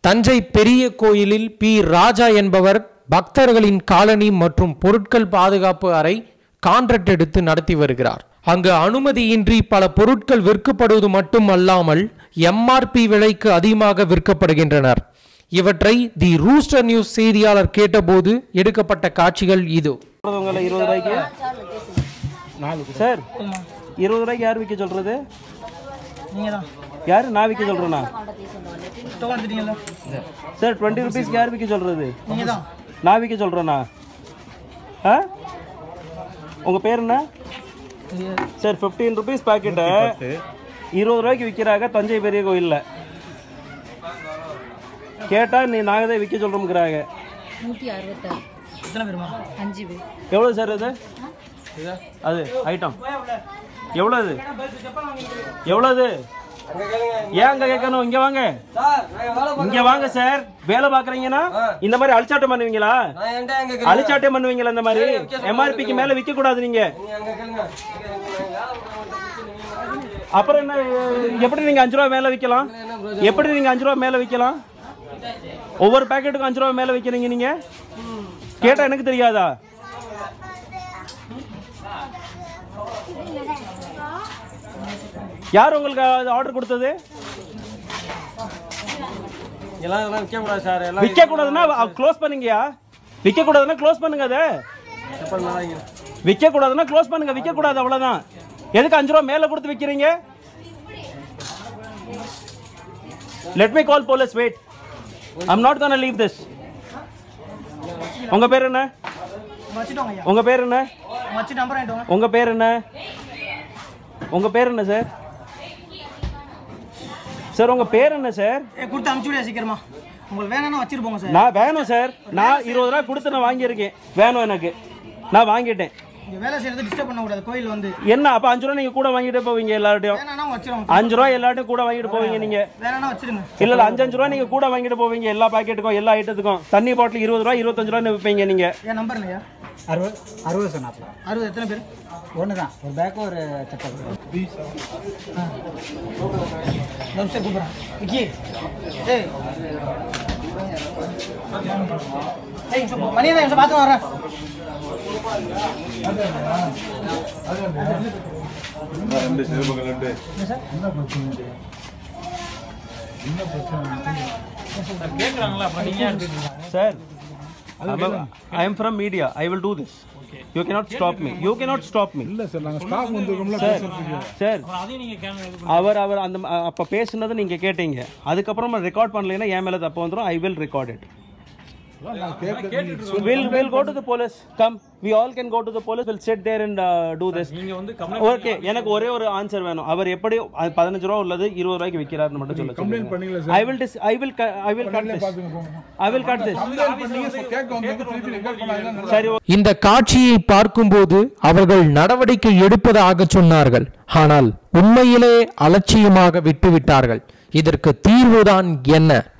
தஞ்சை பெரிய கோயிலில் பி ராஜா என்பவர் பக்தர்களின் காலனி மற்றும் பொருட்கள் பாதுகாப்பு அறை கான்ட்ராக்ட் எடுத்து நடத்தி வருகிறார் அங்கு அனுமதியின்றி பல பொருட்கள் விற்கப்படுவது மட்டுமல்லாமல் எம்ஆர்பி விலைக்கு அதிகமாக விற்கப்படுகின்றனர் இவற்றை தி ரூஸ்டர் நியூஸ் செய்தியாளர் கேட்டபோது எடுக்கப்பட்ட காட்சிகள் இது உங்களை இருபது ரூபாய்க்கு சார் இருபது ரூபாய்க்கு யார் விற்க சொல்றது நீங்கள் தான் யார் நான் விற்க சொல்றேனா டோக்கன் எடுத்துட்டீங்கல்ல சார் டுவெண்ட்டி ருபீஸ்க்கு யார் விற்க சொல்றது நீங்கள் தான் நான் விற்க சொல்றேனா ஆ உங்க பேர் என்ன சார் ஃபிஃப்டீன் ருபீஸ் பாக்கெட்டை இருபது ரூபாய்க்கு விற்கிறாங்க தஞ்சை பெரிய கோயிலில் கேட்டா நீ நாங்கள் தான் விற்க சொல்கிறோம்ங்கிறாங்க நூற்றி அறுபத்தாறு எத்தனை பேருமா அஞ்சு பேர் எவ்வளோ சார் அது அது ஐட்டம் எவ்வளோ அது எவ்வளோ அது ஏன் அங்க கேட்கணும் இங்க வாங்க இங்க வாங்க சார் வேலை பாக்குறீங்கன்னா இந்த மாதிரி அழிச்சாட்டம் பண்ணுவீங்களா அழிச்சாட்டம் பண்ணுவீங்களா இந்த மாதிரி எம்ஆர்பிக்கு மேல விற்க கூடாது நீங்க அப்புறம் என்ன எப்படி நீங்க அஞ்சு ரூபா மேல விற்கலாம் எப்படி நீங்க அஞ்சு ரூபா மேல விற்கலாம் ஒவ்வொரு பேக்கெட்டுக்கும் அஞ்சு ரூபா மேல விற்கிறீங்க நீங்க கேட்டா எனக்கு தெரியாதா யார் உங்களுக்கு ஆர்டர் கொடுத்தது எல்லாம் எல்லாம் விற்க கூடாது சார் எல்லாம் விற்க கூடாதுன்னா க்ளோஸ் பண்ணுங்கயா விற்க கூடாதுன்னா க்ளோஸ் பண்ணுங்க அதை செப்பல் நல்லா வைங்க. விற்க கூடாதுன்னா க்ளோஸ் பண்ணுங்க விற்க கூடாது அவ்வளவுதான் எதுக்கு அஞ்சு ரூபா மேல கொடுத்து விற்கிறீங்க let me call police wait I'm not gonna leave this உங்க பேர் என்ன வச்சுட்டோங்க ஐயா உங்க பேர் என்ன வச்சு நம்பர் ஆகிட்டோங்க உங்க பேர் என்ன உங்க பேர் என்ன சார் சார் உங்க பேர் என்ன சார் ஏ கொடுத்து அமுச்சு விடியா சீக்கிரமா உங்களுக்கு வேணும்னா வச்சுட்டு போங்க சார் நான் வேணும் சார் நான் இருபது ரூபா கொடுத்து நான் வாங்கியிருக்கேன் வேணும் எனக்கு நான் வாங்கிட்டேன் இங்கே வேலை செய்யறது டிஸ்டர்ப் பண்ணக்கூடாது கோயில் வந்து என்ன அப்போ அஞ்சு ரூபா நீங்கள் கூட வாங்கிட்டு போவீங்க எல்லார்ட்டையும் வேணாம்னா வச்சிருவோம் அஞ்சு ரூபா எல்லார்ட்டையும் கூட வாங்கிட்டு போவீங்க நீங்கள் வேணாம்னா வச்சிருங்க இல்லை இல்லை அஞ்சு அஞ்சு ரூபா நீங்கள் கூட வாங்கிட்டு போவீங்க எல்லா பாக்கெட்டுக்கும் எல்லா ஐட்டத்துக்கும் தண்ணி பாட்டில் இருபது ரூபா இருபத்தஞ்சு ரூபா விற்பீங்க நீங்கள் ஏன் நம்பர் இல்லையா அறுபது அறுபது சொன்னாப்ல அறுபது எத்தனை பேர் ஒன்று தான் ஒரு பேக்கும் ஒரு செப்பல் நிமிஷம் கூப்பிட்றேன் விக்கி ஏய் ஏய் நிமிஷம் மணி தான் நிமிஷம் பார்த்து வரேன் sir I am from media I will do this you cannot stop me you cannot stop me இல்ல சார் நாங்க ஸ்டாஃப் வந்திருக்கோம்ல சார் சார் அவர் அவர் அந்த அப்போ பேசுனதை நீங்கள் கேட்டீங்க அதுக்கப்புறமா ரெக்கார்ட் பண்ணலைன்னா என் மேலே தப்பு வந்துடும் I will record it We'll we'll go to the police. Come. We all can go to the police. We'll sit there and uh, do this. Okay எனக்கு ஒரே ஒரு ஆன்சர் வேணும் அவர் எப்படி அது பதினஞ்சு ரூபா உள்ளது இருபது ரூபாய்க்கு விற்கிறாருன்னு மட்டும் சொல்ல கம்ப்ளைண்ட் பண்ணீங்களா I will this I will I will cut this பாத்துங்க போங்க I will cut this complaint பண்ணீங்க so கேட்க வந்து திருப்பி ரெக்கார்ட் பண்ணாங்க சரி இந்த காட்சியை பார்க்கும்போது அவர்கள் நடவடிக்கை எடுப்பதாக சொன்னார்கள் ஆனால் உண்மையிலே அலட்சியமாக விட்டுவிட்டார்கள் இதற்கு தீர்வுதான் என்ன